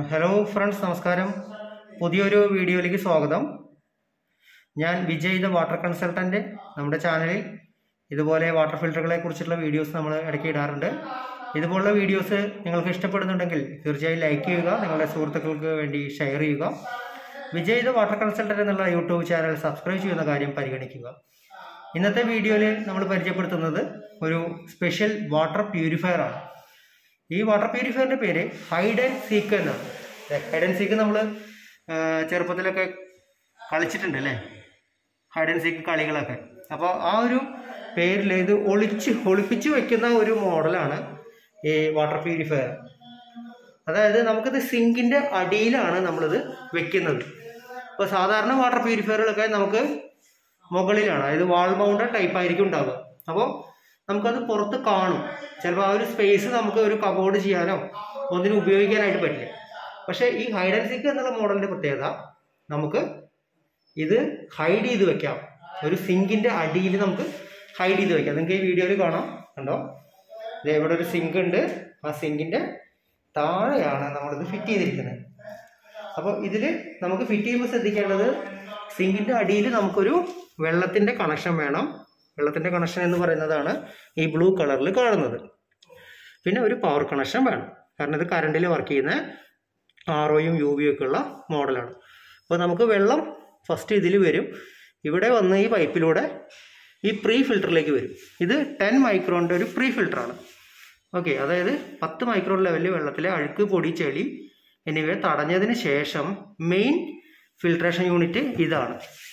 hello friends നമസ്കാരം പുതിയൊരു വീഡിയോയിലേക്ക് സ്വാഗതം ഞാൻ വിജയ് ദ വാട്ടർ കൺസൾട്ടൻറ്റ് നമ്മുടെ ചാനലിൽ ഇതുപോലെ വാട്ടർ ഫിൽറ്ററുകളെ കുറിച്ചുള്ള വീഡിയോസ് നമ്മൾ ഇടയ്ക്ക് ഇടാറുണ്ട് ഇതുപോലുള്ള വീഡിയോസ് നിങ്ങൾക്ക് ഇഷ്ടപ്പെടുന്നുണ്ടെങ്കിൽ തീർച്ചയായും ലൈക്ക് ചെയ്യുക നിങ്ങളുടെ സുഹൃത്തുക്കൾക്ക് വേണ്ടി ഷെയർ ചെയ്യുക വിജയ് ദ വാട്ടർ കൺസൾട്ടൻറ്റ് എന്നുള്ള യൂട്യൂബ് ചാനൽ സബ്സ്ക്രൈബ് ചെയ്യുന്ന കാര്യം പരിഗണിക്കുക ഇന്നത്തെ വീഡിയോയിൽ നമ്മൾ പരിചയപ്പെടുത്തുന്നത് ഒരു സ്പെഷ്യൽ വാട്ടർ പ്യൂരിഫയർ ആണ് ഈ വാട്ടർ പ്യൂരിഫയറിന്റെ പേര് ഹൈഡ് ആൻഡ് സീക്ക് എന്നാണ് ഹൈഡ് ആൻഡ് സീക്ക് നമ്മൾ ചെറുപ്പത്തിലൊക്കെ കളിച്ചിട്ടുണ്ട് അല്ലേ ഹൈഡ് ആൻഡ് സീക്ക് കളികളൊക്കെ അപ്പോൾ ആ ഒരു പേരിൽ ഇത് ഒളിച്ച് ഒളിപ്പിച്ച് വെക്കുന്ന ഒരു മോഡലാണ് ഈ വാട്ടർ പ്യൂരിഫയർ അതായത് നമുക്കിത് സിങ്കിന്റെ അടിയിലാണ് നമ്മളിത് വെക്കുന്നത് ഇപ്പോൾ സാധാരണ വാട്ടർ പ്യൂരിഫയറുകളൊക്കെ നമുക്ക് മുകളിലാണ് അതായത് വാൾ മൗണ്ടഡ് ടൈപ്പ് ആയിരിക്കും ഉണ്ടാവുക അപ്പോൾ നമുക്കത് പുറത്ത് കാണും ചിലപ്പോൾ ആ ഒരു സ്പേസ് നമുക്ക് ഒരു കബോർഡ് ചെയ്യാനോ ഒന്നിനും ഉപയോഗിക്കാനായിട്ട് പറ്റില്ല പക്ഷേ ഈ ഹൈഡ് ആൻഡ് സീക്ക് എന്നുള്ള മോഡലിന്റെ പ്രത്യേകത നമുക്ക് ഇത് ഹൈഡ് ചെയ്ത് വെക്കാം ഒരു സിങ്കിന്റെ അടിയിൽ നമുക്ക് ഹൈഡ് ചെയ്ത് വെക്കാം നിങ്ങൾക്ക് ഈ വീഡിയോയിൽ കാണാം കണ്ടോ ദേ ഇവിടെ ഒരു സിങ്ക് ഉണ്ട് ആ സിങ്കിന്റെ താഴെയാണ് നമ്മളിത് ഫിറ്റ് ചെയ്തിരിക്കുന്നത് അപ്പോൾ ഇതിൽ നമുക്ക് ഫിറ്റ് ചെയ്യുമ്പോൾ ശ്രദ്ധിക്കേണ്ടത് സിങ്കിന്റെ അടിയിൽ നമുക്കൊരു വെള്ളത്തിന്റെ കണക്ഷൻ വേണം വെള്ളത്തിന്റെ കണക്ഷൻ എന്ന് പറയുന്നതാണ് ഈ ബ്ലൂ കളറിൽ കാണുന്നത് പിന്നെ ഒരു പവർ കണക്ഷൻ വേണം കാരണം ഇത് കറണ്ടിൽ വർക്ക് ചെയ്യുന്ന ആർ ഒയും യു വിയും ഒക്കെ ഉള്ള മോഡലാണ് അപ്പോൾ നമുക്ക് വെള്ളം ഫസ്റ്റ് ഇതിൽ വരും ഇവിടെ വന്ന് ഈ പൈപ്പിലൂടെ ഈ പ്രീ ഫിൽറ്ററിലേക്ക് വരും ഇത് ടെൻ മൈക്രോണിൻ്റെ ഒരു പ്രീ ഫിൽറ്ററാണ് ഓക്കെ അതായത് പത്ത് മൈക്രോൺ ലെവലിൽ വെള്ളത്തിലെ അഴുക്ക് പൊടി ചെളി എന്നിവയെ തടഞ്ഞതിന് ശേഷം മെയിൻ ഫിൽട്രേഷൻ യൂണിറ്റ് ഇതാണ്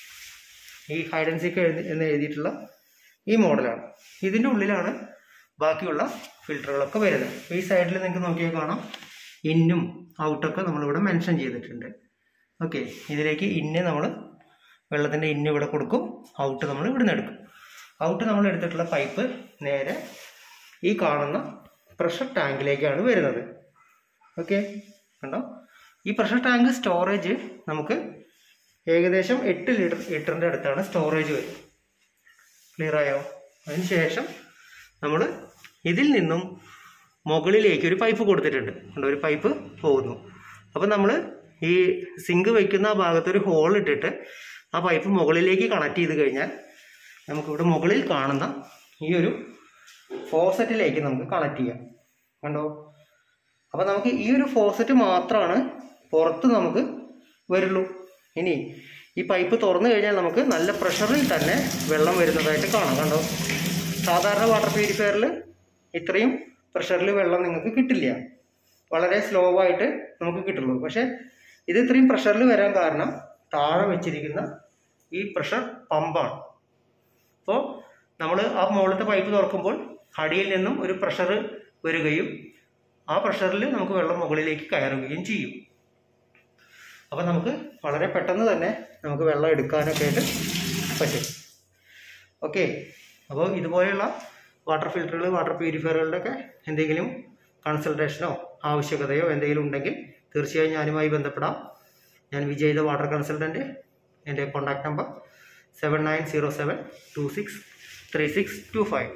ഈ ഹൈഡൻസിക്ക് എഴുതി എന്ന് എഴുതിയിട്ടുള്ള ഈ മോഡലാണ് ഇതിൻ്റെ ഉള്ളിലാണ് ബാക്കിയുള്ള ഫിൽറ്ററുകളൊക്കെ വരുന്നത് ഈ സൈഡിൽ നിങ്ങൾക്ക് നോക്കിയാൽ കാണാം ഇന്നും ഔട്ടൊക്കെ നമ്മളിവിടെ മെൻഷൻ ചെയ്തിട്ടുണ്ട് ഓക്കെ ഇതിലേക്ക് ഇന്ന് നമ്മൾ വെള്ളത്തിൻ്റെ ഇന്ന് ഇവിടെ കൊടുക്കും ഔട്ട് നമ്മൾ ഇവിടുന്ന് എടുക്കും ഔട്ട് നമ്മൾ എടുത്തിട്ടുള്ള പൈപ്പ് നേരെ ഈ കാണുന്ന പ്രഷർ ടാങ്കിലേക്കാണ് വരുന്നത് ഓക്കെ കണ്ടോ ഈ പ്രഷർ ടാങ്ക് സ്റ്റോറേജ് നമുക്ക് ഏകദേശം എട്ട് ലിറ്റർ ലിറ്ററിൻ്റെ അടുത്താണ് സ്റ്റോറേജ് വരും ക്ലിയർ ആയോ അതിന് ശേഷം നമ്മൾ ഇതിൽ നിന്നും മുകളിലേക്ക് ഒരു പൈപ്പ് കൊടുത്തിട്ടുണ്ട് കണ്ടോ ഒരു പൈപ്പ് പോകുന്നു അപ്പോൾ നമ്മൾ ഈ സിങ്ക് വയ്ക്കുന്ന ആ ഭാഗത്ത് ഒരു ഹോൾ ഇട്ടിട്ട് ആ പൈപ്പ് മുകളിലേക്ക് കണക്ട് ചെയ്ത് കഴിഞ്ഞാൽ നമുക്കിവിടെ മുകളിൽ കാണുന്ന ഈ ഒരു ഫോസറ്റിലേക്ക് നമുക്ക് കണക്ട് ചെയ്യാം കണ്ടോ അപ്പോൾ നമുക്ക് ഈ ഒരു ഫോസറ്റ് മാത്രമാണ് പുറത്ത് നമുക്ക് വരുള്ളൂ ഇനി ഈ പൈപ്പ് തുറന്നു കഴിഞ്ഞാൽ നമുക്ക് നല്ല പ്രഷറിൽ തന്നെ വെള്ളം വരുന്നതായിട്ട് കാണാം കണ്ടോ സാധാരണ വാട്ടർ പ്യൂരിഫയറിൽ ഇത്രയും പ്രഷറിൽ വെള്ളം നിങ്ങൾക്ക് കിട്ടില്ല വളരെ സ്ലോ ആയിട്ട് നമുക്ക് കിട്ടുള്ളൂ പക്ഷേ ഇത് ഇത്രയും പ്രഷറിൽ വരാൻ കാരണം താഴെ വെച്ചിരിക്കുന്ന ഈ പ്രഷർ പമ്പാണ് അപ്പോൾ നമ്മൾ ആ മുകളിലത്തെ പൈപ്പ് തുറക്കുമ്പോൾ അടിയിൽ നിന്നും ഒരു പ്രഷർ വരികയും ആ പ്രഷറിൽ നമുക്ക് വെള്ളം മുകളിലേക്ക് കയറുകയും ചെയ്യും അപ്പോൾ നമുക്ക് വളരെ പെട്ടെന്ന് തന്നെ നമുക്ക് വെള്ളം എടുക്കാനൊക്കെ ആയിട്ട് പറ്റും ഓക്കെ അപ്പോൾ ഇതുപോലെയുള്ള വാട്ടർ ഫിൽറ്ററുകൾ വാട്ടർ പ്യൂരിഫയറുകളുടെ ഒക്കെ എന്തെങ്കിലും കൺസൾട്ടേഷനോ ആവശ്യകതയോ എന്തെങ്കിലും ഉണ്ടെങ്കിൽ തീർച്ചയായും ഞാനുമായി ബന്ധപ്പെടാം ഞാൻ വിജയ് ദ വാട്ടർ കൺസൾട്ടൻറ്റ് എൻ്റെ contact number seven nine zero seven two six three six two five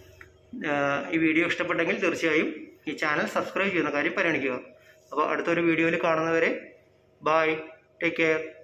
ഈ വീഡിയോ ഇഷ്ടപ്പെട്ടെങ്കിൽ തീർച്ചയായും ഈ ചാനൽ സബ്സ്ക്രൈബ് ചെയ്യുന്ന കാര്യം പരിഗണിക്കുക അപ്പോൾ അടുത്തൊരു വീഡിയോയിൽ കാണുന്നവരെ ബായ് ടേക്ക് കെയർ